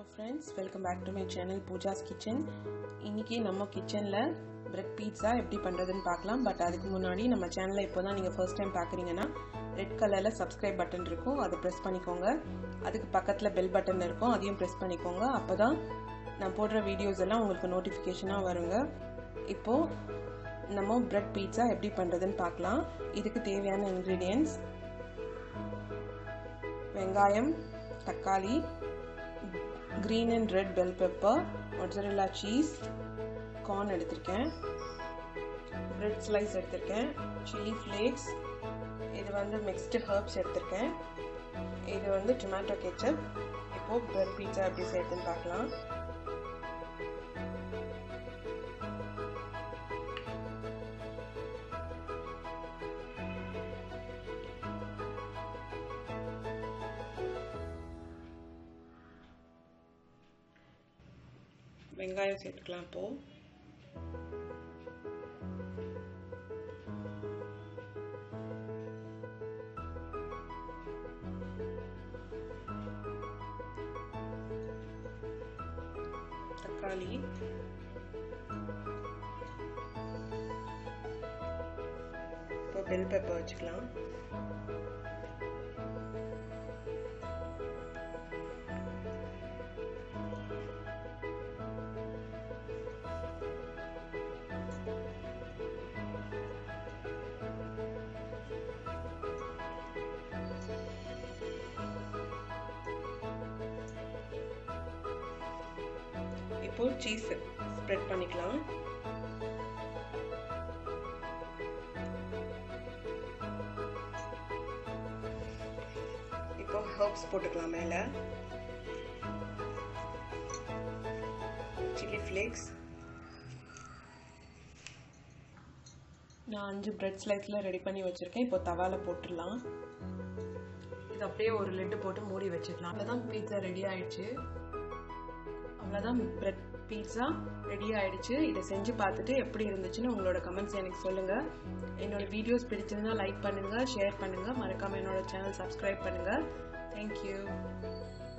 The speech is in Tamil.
friends welcome back to my channel Pooja's kitchen இன்னைக்கு நம்ம கிச்சனில் பிரெட் பீட்ஸா எப்படி பண்ணுறதுன்னு பார்க்கலாம் பட் அதுக்கு முன்னாடி நம்ம சேனலை இப்போ தான் நீங்கள் ஃபர்ஸ்ட் டைம் பார்க்குறீங்கன்னா ரெட் கலரில் சப்ஸ்கிரைப் பட்டன் இருக்கும் அதை ப்ரெஸ் பண்ணிக்கோங்க அதுக்கு பக்கத்தில் பெல் பட்டன் இருக்கும் அதையும் ப்ரெஸ் பண்ணிக்கோங்க அப்போ தான் நான் போடுற வீடியோஸ் எல்லாம் உங்களுக்கு நோட்டிஃபிகேஷனாக வருங்க இப்போது நம்ம பிரெட் பீட்ஸா எப்படி பண்ணுறதுன்னு பார்க்கலாம் இதுக்கு தேவையான இன்க்ரீடியன்ஸ் வெங்காயம் தக்காளி green and red bell pepper mozzarella cheese corn எடுத்திருக்கேன் பிரெட் ஸ்லைஸ் எடுத்திருக்கேன் சில்லி ஃப்ளேக்ஸ் இது வந்து மிக்ஸ்டு ஹர்ப்ஸ் எடுத்திருக்கேன் இது வந்து டொமேட்டோ கெச்சப் இப்போது பிரெட் பீட்சா எப்படி செய்யுதுன்னு பார்க்கலாம் வெங்காயம் சேர்த்துக்கலாம் இப்போ தக்காளி இப்போ பெல் பெப்பர் வச்சுக்கலாம் இப்போ சீஸ் ஸ்ப்ரெட் பண்ணிக்கலாம் இப்போ ஹர்ப்ஸ் போட்டுக்கலாம் மேலே சில்லி ஃப்ளேக்ஸ் நான் அஞ்சு பிரெட் ஸ்லைஸில் ரெடி பண்ணி வச்சுருக்கேன் இப்போ தவாவில் போட்டுடலாம் இது அப்படியே ஒரு லெட்டு போட்டு மூடி வச்சுக்கலாம் அவ்வளோதான் பீட்சா ரெடி ஆயிடுச்சு அவ்வளோதான் பிரெட் பீட்ஸா ரெடி ஆயிடுச்சு இதை செஞ்சு பார்த்துட்டு எப்படி இருந்துச்சுன்னு உங்களோட கமெண்ட்ஸ் எனக்கு சொல்லுங்கள் என்னோட வீடியோஸ் பிடிச்சிருந்தா லைக் பண்ணுங்கள் ஷேர் பண்ணுங்கள் மறக்காமல் என்னோட சேனல் சப்ஸ்கிரைப் பண்ணுங்கள் தேங்க்யூ